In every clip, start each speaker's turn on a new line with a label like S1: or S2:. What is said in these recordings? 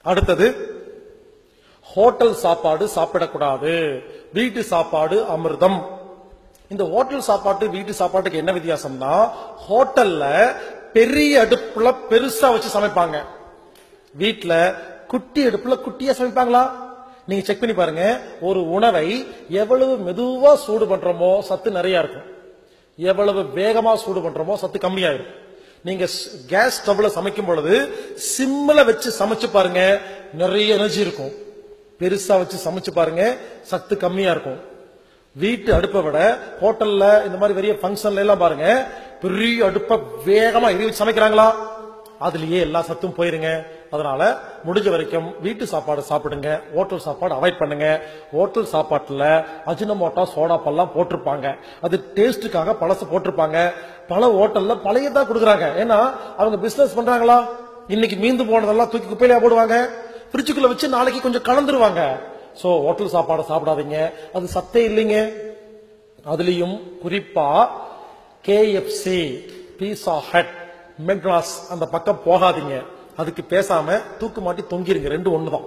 S1: அடுத்தது ஹோட்டல் சாப்பாடு சாப்பிடக்கூடாது வீட்டு சாப்பாடு அமிர்தம் இந்த ஹோட்டல் சாப்பாட்டு வீட்டு சாப்பாட்டுக்கு என்ன வித்தியாசம்னா ஹோட்டல்ல பெரிய அடுப்புல பெருசா வச்சு சமைப்பாங்க வீட்ல குட்டி அடுப்புல குட்டியா சமைப்பாங்களா நீங்க செக் பண்ணி பாருங்க ஒரு உணவை எவ்வளவு மெதுவா சூடு பண்றோமோ சத்து நிறைய இருக்கும் எவ்வளவு வேகமா சூடு பண்றோமோ சத்து கம்மியா இருக்கும் நீங்க கேஸ் ஸ்டவ்ல சமைக்கும் பொழுது சிம்ல வச்சு சமைச்சு பாருங்க நிறைய எனர்ஜி இருக்கும் பெருசா வச்சு சமைச்சு பாருங்க சத்து கம்மியா இருக்கும் வீட்டு அடுப்பை விட ஹோட்டல்ல இந்த மாதிரி பெரிய ஃபங்க்ஷன்ல எல்லாம் பாருங்க பெரிய அடுப்பை வேகமா எரி வச்சு சமைக்கிறாங்களா அதுலயே எல்லா சத்தும் போயிருங்க அதனால முடிஞ்ச வரைக்கும் வீட்டு சாப்பாடு சாப்பிடுங்க ஹோட்டல் சாப்பாடு அவாய்ட் பண்ணுங்க ஹோட்டல் சாப்பாட்டுல அஜினமோட்டா சோடா பல்லாம் போட்டிருப்பாங்க அது டேஸ்டுக்காக பழசு போட்டிருப்பாங்க பல ஹோட்டல்ல பழையதா கொடுக்குறாங்க ஏன்னா அவங்க பிசினஸ் பண்றாங்களா இன்னைக்கு மீந்து போனதெல்லாம் தூக்கி குப்பையில போடுவாங்க ஃப்ரிட்ஜுக்குள்ள வச்சு நாளைக்கு கொஞ்சம் கலந்துருவாங்க சோ ஹோட்டல் சாப்பாடு சாப்பிடாதீங்க அது சத்தே இல்லைங்க அதுலயும் குறிப்பா கேஎஃப்சி பீஸா ஹட் மெக்டாஸ் அந்த பக்கம் போகாதீங்க அதுக்கு பேசாம தூக்கு மாட்டி தொங்கிருங்க ரெண்டு ஒண்ணுதான்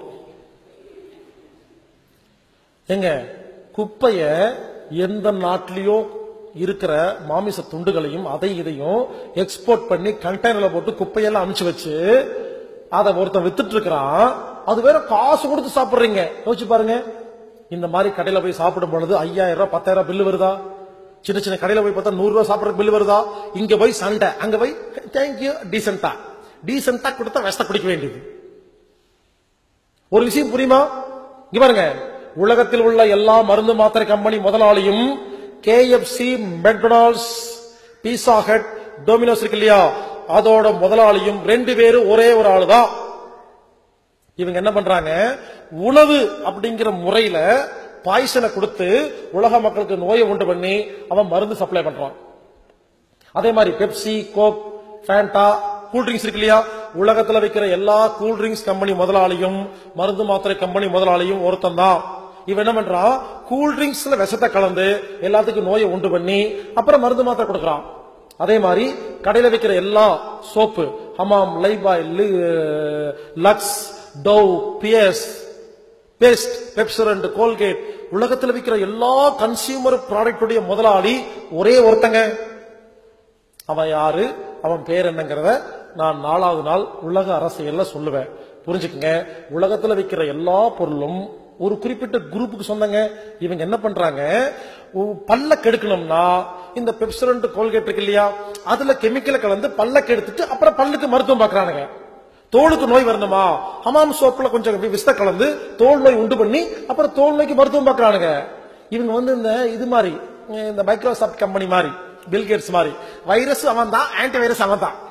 S1: எங்க குப்பைய எந்த நாட்டிலயோ இருக்கிற மாமிச துண்டுகளையும் அதை இதையும் எக்ஸ்போர்ட் பண்ணி கண்டெய்னர்ல போட்டு குப்பையெல்லாம் அனுப்பிச்சு வச்சு அதை ஒருத்தன் வித்துட்டு இருக்கிறான் அது வேற காசு கொடுத்து சாப்பிடுறீங்க யோசிச்சு பாருங்க இந்த மாதிரி கடையில போய் சாப்பிடும் பொழுது ஐயாயிரம் ரூபாய் பத்தாயிரம் ரூபாய் பில்லு வருதா சின்ன சின்ன கடையில போய் பார்த்தா நூறு ரூபாய் சாப்பிடுற பில்லு வருதா இங்க போய் சண்டை அங்க போய் தேங்க்யூ டீசென்டா டீசென்டா கொடுத்தா விஷத்தை குடிக்க வேண்டியது ஒரு விஷயம் புரியுமா இங்க பாருங்க உலகத்தில் உள்ள எல்லா மருந்து மாத்திரை கம்பெனி முதலாளியும் KFC McDonald's Pizza Hut Domino's இருக்கு இல்லையா அதோட முதலாளியும் ரெண்டு பேரும் ஒரே ஒரு ஆளுதான் இவங்க என்ன பண்றாங்க உணவு அப்படிங்கிற முறையில பாய்சனை கொடுத்து உலக மக்களுக்கு நோயை உண்டு பண்ணி அவன் மருந்து சப்ளை பண்றான் அதே மாதிரி Pepsi Coke Fanta cool drinks இருக்கு இல்லையா உலகத்துல வைக்கிற எல்லா கூல் ட்ரிங்க்ஸ் கம்பெனி முதலாளியும் மருந்து மாத்திரை கம்பெனி முதலாளியும் ஒருத்தன் தான் இவன் என்ன பண்றான் கூல் ட்ரிங்க்ஸ்ல விஷத்தை கலந்து எல்லாத்துக்கும் நோயை உண்டு பண்ணி அப்புறம் மருந்து மாத்திரை கொடுக்கறான் அதே மாதிரி கடையில வைக்கிற எல்லா soap Hamam Lifebuoy Lux Dove Pears paste Pepsodent Colgate உலகத்தில் விற்கிற எல்லா கன்சியூமர் ப்ராடக்டுடைய முதலாளி ஒரே ஒருத்தங்க அவன் யாரு அவன் பேர் என்னங்கிறத நான் நாலாவது நாள் உலக அரசியல்ல சொல்லுவேன் புரிஞ்சுக்குங்க உலகத்துல விற்கிற எல்லா பொருளும் ஒரு குறிப்பிட்ட குரூப்புக்கு சொந்தங்க இவங்க என்ன பண்றாங்க உ- பல்ல கெடுக்கணும்னா இந்த பெப்சரண்ட் கோல்கேட் இருக்கு இல்லையா அதுல கெமிக்கலை கலந்து பல்ல கெடுத்துட்டு அப்புறம் பல்லுக்கு மருத்துவம் பார்க்கறானுங்க தோலுக்கு நோய் வரணுமா ஹமாம் சோப்புல கொஞ்சம் விஷத்தை கலந்து தோல் நோய் உண்டு பண்ணி அப்புறம் தோல் நோய்க்கு மருத்துவம் பார்க்கறானுங்க இவங்க வந்து இந்த இது மாதிரி இந்த மைக்ரோசாப்ட் கம்பெனி மாதிரி பில்கேட்ஸ் மாதிரி வைரஸ் அவன் தான் ஆன்டி வைரஸ் அவன் தான்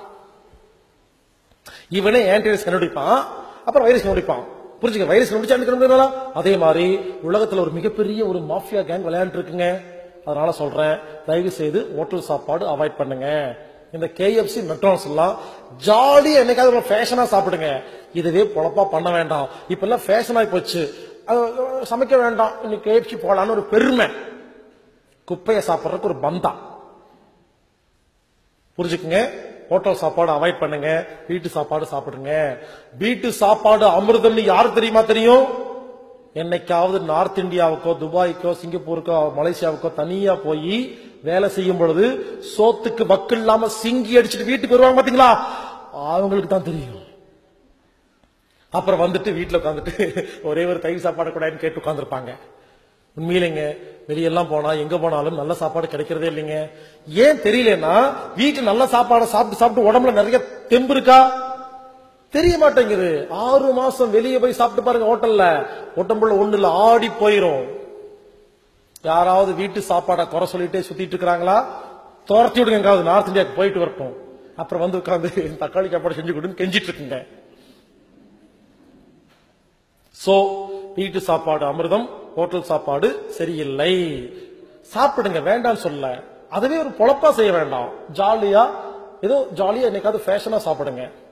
S1: இவனே ஆன்டி வைரஸ் கண்டுபிடிப்பான் அப்புறம் வைரஸ் கண்டுபிடிப்பான் புரிஞ்சுக்க வைரஸ் கண்டுபிடிச்சா கண்டுபிடிக்கிறா அதே மாதிரி உலகத்துல ஒரு மிகப்பெரிய ஒரு மாஃபியா கேங் விளையாண்டு இருக்குங்க அதனால சொல்றேன் தயவு செய்து ஹோட்டல் சாப்பாடு அவாய்ட் பண்ணுங்க இந்த கேஎஃப்சி மெக்டானல்ஸ் எல்லாம் ஜாலியா என்னைக்காவது ஒரு ஃபேஷனா சாப்பிடுங்க இதுவே பொழப்பா பண்ண வேண்டாம் இப்ப எல்லாம் ஃபேஷன் ஆகி போச்சு அஹ் சமைக்க வேண்டாம் இன்னைக்கு கேஎஃப்சி போலான்னு ஒரு பெருமை குப்பையை சாப்பிடுறதுக்கு ஒரு பந்தா புரிஞ்சுக்குங்க ஹோட்டல் சாப்பாடு அவாய்ட் பண்ணுங்க வீட்டு சாப்பாடு சாப்பிடுங்க வீட்டு சாப்பாடு அமிர்தம்னு யாரு தெரியுமா தெரியும் என்னைக்காவது நார்த் இந்தியாவுக்கோ துபாய்க்கோ சிங்கப்பூருக்கோ மலேசியாவுக்கோ தனியா போய் வேலை செய்யும் பொழுது சோத்துக்கு வக்கு இல்லாம சிங்கி அடிச்சுட்டு வீட்டுக்கு வருவாங்க பாத்தீங்களா அவங்களுக்கு தான் தெரியும் அப்புறம் வந்துட்டு வீட்டுல உட்காந்துட்டு ஒரே ஒரு தயிர் சாப்பாடு கூடாதுன்னு கேட்டு உட்காந்துருப்பாங்க உண்மையிலேங்க வெளியெல்லாம் போனா எங்க போனாலும் நல்ல சாப்பாடு கிடைக்கிறதே இல்லைங்க ஏன் தெரியலன்னா வீட்டுல நல்ல சாப்பாடை சாப்பிட்டு சாப்பிட்டு உடம்புல நிறைய தெம்பு இருக்கா தெரிய மாட்டேங்குது ஆறு மாசம் வெளியே போய் சாப்பிட்டு பாருங்க ஹோட்டல்ல உடம்புல ஒண்ணு இல்ல ஆடி போயிரும் யாராவது வீட்டு சாப்பாடை குறை சொல்லிட்டே சுத்திட்டு இருக்கிறாங்களா துரத்தி விடுங்க எங்காவது நார்த் இந்தியாவுக்கு போயிட்டு வரட்டும் அப்புறம் வந்து உட்காந்து தக்காளி சாப்பாடு செஞ்சு கொடுன்னு கெஞ்சிட்டு இருக்குங்க சோ வீட்டு சாப்பாடு அமிர்தம் ஹோட்டல் சாப்பாடு சரியில்லை சாப்பிடுங்க வேண்டாம்னு சொல்ல அதுவே ஒரு பொழப்பா செய்ய வேண்டாம் ஜாலியா ஏதோ ஜாலியா என்னைக்காவது ஃபேஷனா சாப்பிடுங்க